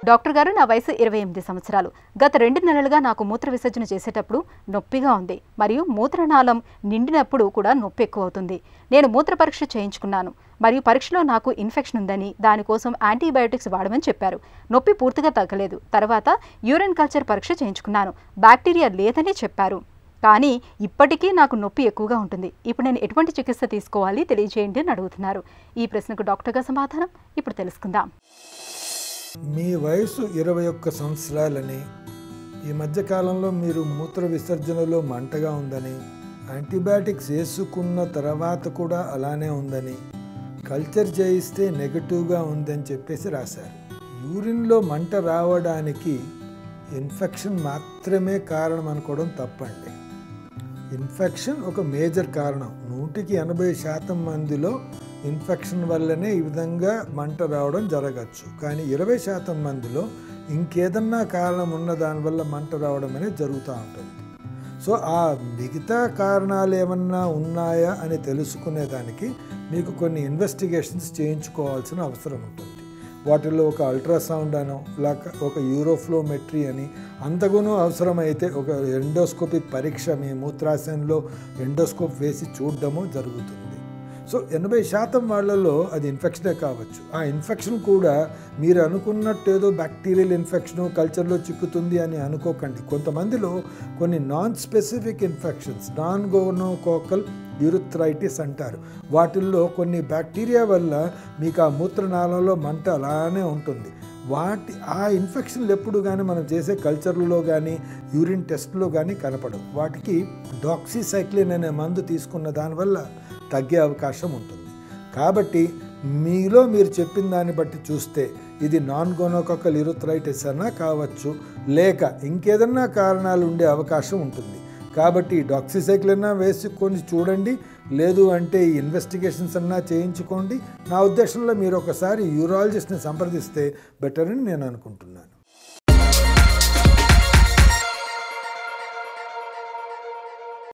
doctor గారు నా వయసు ఇరవై ఎనిమిది సంవత్సరాలు గత రెండు నెలలుగా నాకు మూత్ర విసర్జన చేసేటప్పుడు నొప్పిగా ఉంది మరియు మూత్రనాళం నిండినప్పుడు కూడా నొప్పి ఎక్కువ అవుతుంది నేను మూత్ర పరీక్ష చేయించుకున్నాను మరియు పరీక్షలో నాకు ఇన్ఫెక్షన్ ఉందని దానికోసం యాంటీబయోటిక్స్ వాడమని చెప్పారు నొప్పి పూర్తిగా తగ్గలేదు తర్వాత యూరిన్ కల్చర్ పరీక్ష చేయించుకున్నాను బ్యాక్టీరియా లేదని చెప్పారు కానీ ఇప్పటికీ నాకు నొప్పి ఎక్కువగా ఉంటుంది ఇప్పుడు నేను ఎటువంటి చికిత్స తీసుకోవాలి తెలియజేయండి అని అడుగుతున్నారు ఈ ప్రశ్నకు డాక్టర్గా సమాధానం ఇప్పుడు తెలుసుకుందాం మీ వయసు ఇరవై ఒక్క సంవత్సరాలని ఈ మధ్య కాలంలో మీరు మూత్ర విసర్జనలో మంటగా ఉందని యాంటీబయాటిక్స్ వేసుకున్న తర్వాత కూడా అలానే ఉందని కల్చర్ చేయిస్తే నెగటివ్గా ఉందని చెప్పేసి రాశారు యూరిన్లో మంట రావడానికి ఇన్ఫెక్షన్ మాత్రమే కారణం అనుకోవడం తప్పండి ఇన్ఫెక్షన్ ఒక మేజర్ కారణం నూటికి ఎనభై శాతం మందిలో ఇన్ఫెక్షన్ వల్లనే ఈ విధంగా మంట రావడం జరగచ్చు కానీ ఇరవై శాతం మందిలో ఇంకేదన్నా కారణం ఉన్న దానివల్ల మంట రావడం అనేది జరుగుతూ ఉంటుంది సో ఆ మిగతా కారణాలు ఏమన్నా ఉన్నాయా అని తెలుసుకునేదానికి మీకు కొన్ని ఇన్వెస్టిగేషన్స్ చేయించుకోవాల్సిన అవసరం ఉంటుంది వాటిల్లో ఒక అల్ట్రాసౌండ్ అనో లేక ఒక యూరోఫ్లోమెట్రీ అని అంతగునూ అవసరమైతే ఒక ఎండోస్కోపిక్ పరీక్ష మీ మూత్రాశయంలో ఎండోస్కోప్ వేసి చూడడము జరుగుతుంది సో ఎనభై శాతం వాళ్ళలో అది ఇన్ఫెక్షనే కావచ్చు ఆ ఇన్ఫెక్షన్ కూడా మీరు అనుకున్నట్టు ఏదో బ్యాక్టీరియల్ ఇన్ఫెక్షన్ కల్చర్లో చిక్కుతుంది అని అనుకోకండి కొంతమందిలో కొన్ని non specific infections non gonococcal urethritis అంటారు వాటిల్లో కొన్ని బ్యాక్టీరియా వల్ల మీకు ఆ మూత్రనాళంలో మంట అలానే ఉంటుంది వాటి ఆ ఇన్ఫెక్షన్లు ఎప్పుడు కానీ మనం చేసే కల్చర్లలో కానీ యూరిన్ టెస్ట్లో కానీ కనపడవు వాటికి డాక్సీసైక్లిన్ అనే మందు తీసుకున్న దానివల్ల తగ్గే అవకాశం ఉంటుంది కాబట్టి మీలో మీరు చెప్పిన దాన్ని బట్టి చూస్తే ఇది నాన్ గోనోకొకల్ యూరిథ్రైటిస్ అన్నా కావచ్చు లేక ఇంకేదన్నా కారణాలు ఉండే అవకాశం ఉంటుంది కాబట్టి డాక్సిసైక్లైనా వేసుకొని చూడండి లేదు అంటే ఈ ఇన్వెస్టిగేషన్స్ అన్నా చేయించుకోండి నా ఉద్దేశంలో మీరు ఒకసారి యూరాలజిస్ట్ని సంప్రదిస్తే బెటర్ అని నేను అనుకుంటున్నాను